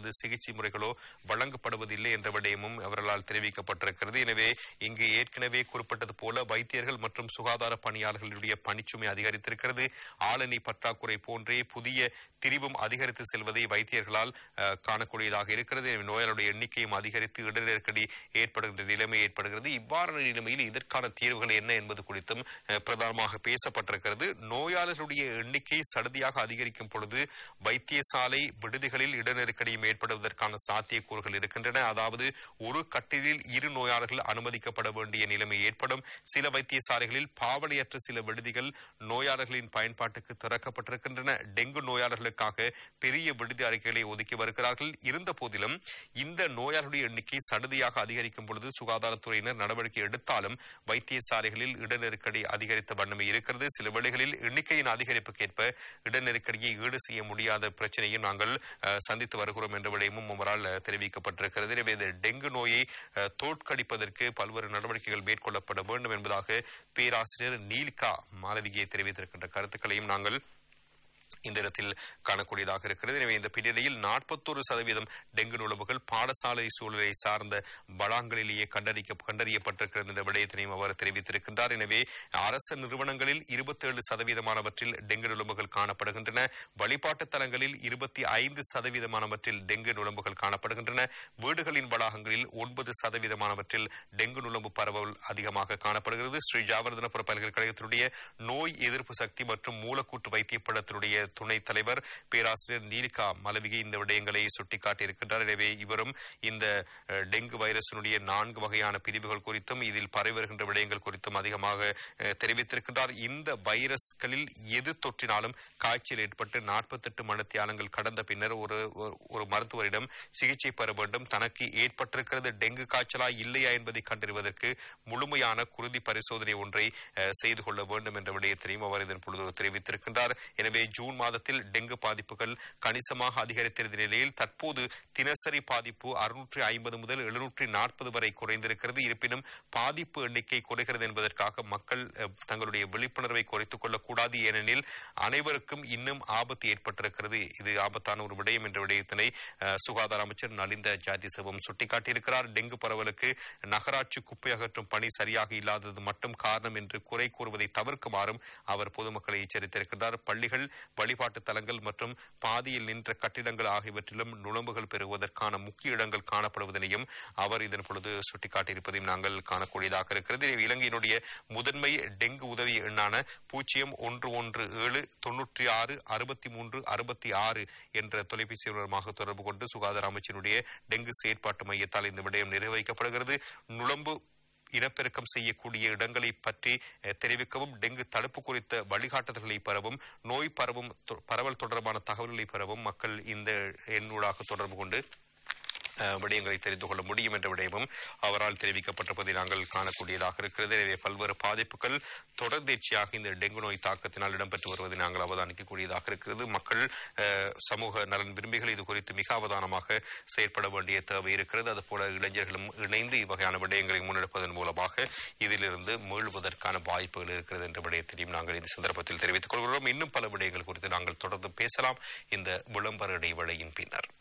அல்லது சிகிச்சை முறைகளோ வழங்கப்படுவதில்லை என்ற விடயமும் அவர்களால் தெரிவிக்கப்பட்டிருக்கிறது எனவே இங்கு ஏற்கனவே குறிப்பிட்டது போல வைத்தியர்கள் மற்றும் சுகாதார பணியாளர்களுடைய பணிச்சுமை அதிகரித்திருக்கிறது ஆளணி பற்றாக்குறை போன்றே புதிய திரிவும் அதிகரித்து செல்வதை வைத்தியர்களால் அஹ், காணக்கூடியதாக இருக்கிறது எனவே நோயாளருடைய எண்ணிக்கையும் அதிகரித்து இட நெருக்கடி ஏற்படுகின்ற நிலைமை ஏற்படுகிறது இவ்வாறான நிலைமையில் இதற்கான தீர்வுகள் என்ன என்பது குறித்தும் அஹ், பிரதானமாக பேசப்பட்டிருக்கிறது நோயாளர்களுடைய எண்ணிக்கை சடுதியாக அதிகரிக்கும் பொழுது வைத்தியசாலை விடுதிகளில் இட நெருக்கடியும் ஏற்படுவதற்கான சாத்தியக்கூறுகள் இருக்கின்றன அதாவது ஒரு கட்டிலில் இரு நோயாளர்கள் அனுமதிக்கப்பட வேண்டிய நிலைமை ஏற்படும் சில வைத்தியசாலைகளில் பாவனையற்ற சில விடுதிகள் நோயாளர்களின் பயன்பாட்டுக்கு திறக்கப்பட்டிருக்கின்றன டெங்கு நோயாளர்களுக்காக பெரிய விடுதி அறிக்கைகளை ஒதுக்கி வருகிறார்கள் இருந்த போதிலும் இந்த நோயாளர்களுடைய எண்ணிக்கை சடுதியாக அதிகரிக்கும் பொழுது சுகாதாரத்துறையினர் நடவடிக்கை எடுத்தாலும் வைத்தியசாலைகளில் இட நெருக்கடி அதிகரித்த வண்ணமே இருக்கிறது சில வேளைகளில் எண்ணிக்கையின் அதிகரிப்புக்கேற்ப இட நெருக்கடியை ஈடு செய்ய முடியாத பிரச்சனையும் நாங்கள் அஹ், சந்தித்து வருகிறோம் என்ற விடயமும் அவரால் அஹ், தெரிவிக்கப்பட்டிருக்கிறது எனவே இந்த டெங்கு நோயை அஹ், தோற்கடிப்பதற்கு பல்வேறு நடவடிக்கைகள் மேற்கொள்ளப்பட வேண்டும் என்பதாக பேராசிரியர் நீல்கா மாலவிகை தெரிவித்திருக்கின்ற கருத்துக்களையும் நாங்கள் இந்த இடத்தில் காணக்கூடியதாக இருக்கிறது எனவே இந்த பின்னணியில் நாற்பத்தொரு சதவீதம் டெங்கு நுழம்புகள் பாடசாலை சூழலை சார்ந்த வளாங்களிலேயே கண்டறிக்க கண்டறியப்பட்டிருக்கிறது என்ற விடயத்தினையும் அவர் தெரிவித்திருக்கின்றார் எனவே அரசு நிறுவனங்களில் இருபத்தேழு சதவீதமானவற்றில் டெங்கு நுழம்புகள் காணப்படுகின்றன வழிபாட்டு தலங்களில் இருபத்தி ஐந்து சதவீதமானவற்றில் டெங்கு நுழம்புகள் காணப்படுகின்றன வீடுகளின் வளாகங்களில் ஒன்பது சதவீதமானவற்றில் டெங்கு நுழம்பு பரவல் அதிகமாக காணப்படுகிறது ஸ்ரீ ஜாவர்தனபுர பல்கலைக்கழகத்தினுடைய நோய் எதிர்ப்பு சக்தி மற்றும் மூலக்கூற்று வைத்தியப்படத்தினுடைய துணைத் தலைவர் பேராசிரியர் நீலிகா மலவிகை இந்த விடயங்களை சுட்டிக்காட்டியிருக்கின்றார் எனவே இவரும் இந்த அஹ், டெங்கு வைரஸினுடைய நான்கு வகையான பிரிவுகள் குறித்தும் இதில் பரவி வருகின்ற விடயங்கள் குறித்தும் அதிகமாக அஹ், தெரிவித்திருக்கின்றார் இந்த வைரஸ்களில் எது தொற்றினாலும் காய்ச்சல் ஏற்பட்டு நாற்பத்தெட்டு மணித்தியாலங்கள் கடந்த பின்னர் ஒரு ஒரு- ஒரு மருத்துவரிடம் சிகிச்சை பெற வேண்டும் தனக்கு ஏற்பட்டிருக்கிறது டெங்கு காய்ச்சலா இல்லையா என்பதை கண்டறிவதற்கு முழுமையான குருதி பரிசோதனை ஒன்றை அஹ், செய்து கொள்ள வேண்டும் என்ற விடயத்தினையும் அவர் இதன் பொழுது தெரிவித்திருக்கின்றார் எனவே ஜூன் மாதத்தில் டெங்கு பாதிப்புகள் கணிசமாக அதிகரித்திருந்த நிலையில் தற்போது தினசரி பாதிப்பு அறுநூற்றி ஐம்பது முதல் எழுநூற்றி நாற்பது வரை குறைந்திருக்கிறது இருப்பினும் பாதிப்பு எண்ணிக்கை குறைகிறது என்பதற்காக மக்கள் அஹ், தங்களுடைய விழிப்புணர்வை குறைத்துக் கொள்ளக்கூடாது ஏனெனில் அனைவருக்கும் இன்னும் ஆபத்து ஏற்பட்டிருக்கிறது இது ஆபத்தான ஒரு விடயம் என்ற விடயத்தினை அஹ், சுகாதார அமைச்சர் நலிந்த ஜாதிசவம் சுட்டிக்காட்டியிருக்கிறார் டெங்கு பரவலுக்கு நகராட்சி குப்பை அகற்றும் பணி சரியாக இல்லாதது மட்டும் காரணம் என்று குறை கூறுவதை தவிர்க்குமாறும் அவர் பொதுமக்களை எச்சரித்திருக்கின்றார் பள்ளிகள் வழிபாட்டு தலங்கள் மற்றும் பாதியில் நின்ற கட்டிடங்கள் ஆகியவற்றிலும் நுழம்புகள் பெறுவதற்கான முக்கிய இடங்கள் காணப்படுவதனையும் அவர் இதன் பொழுது சுட்டிக்காட்டியிருப்பதையும் நாங்கள் காணக்கூடியதாக இருக்கிறது எனவே இலங்கையினுடைய முதன்மை டெங்கு உதவி எண்ணான பூஜ்ஜியம் ஒன்று ஒன்று ஏழு தொன்னூற்றி ஆறு அறுபத்தி மூன்று அறுபத்தி ஆறு என்ற தொலைபேசி மூலமாக தொடர்பு கொண்டு சுகாதார அமைச்சினுடைய டெங்கு செயற்பாட்டு மையத்தால் இந்த விடயம் நிறைவேற்றப்படுகிறது நுழம்பு இனப்பெருக்கம் செய்யக்கூடிய இடங்களை பற்றி அஹ், தெரிவிக்கவும் டெங்கு தடுப்பு குறித்த வழிகாட்டுதல்களை பெறவும் நோய் பரவும் தொ- பரவல் தொடர்பான தகவல்களை பெறவும் மக்கள் இந்த எண்ணூடாக தொடர்பு கொண்டு அஹ், விடயங்களை தெரிந்து கொள்ள முடியும் என்ற விடயமும் அவரால் தெரிவிக்கப்பட்டிருப்பதை நாங்கள் காணக்கூடியதாக இருக்கிறது எனவே பல்வேறு பாதிப்புகள் தொடர்ந்தேர்ச்சியாக இந்த டெங்கு நோய் தாக்கத்தினால் இடம்பெற்று வருவதை நாங்கள் அவதானிக்கக்கூடியதாக இருக்கிறது மக்கள் அஹ், சமூக நலன் விரும்பிகள் இது குறித்து மிக அவதானமாக செயற்பட வேண்டிய தேவை இருக்கிறது அதுபோல இளைஞர்களும் இணைந்து இவ்வகையான விடயங்களை முன்னெடுப்பதன் மூலமாக இதிலிருந்து மீள்வதற்கான வாய்ப்புகள் இருக்கிறது என்ற விடயத்தையும் நாங்கள் இந்த சந்தர்ப்பத்தில் தெரிவித்துக் கொள்கிறோம் இன்னும் பல விடயங்கள் குறித்து நாங்கள் தொடர்ந்து பேசலாம் இந்த விளம்பர இடைவேளையின் பின்னர்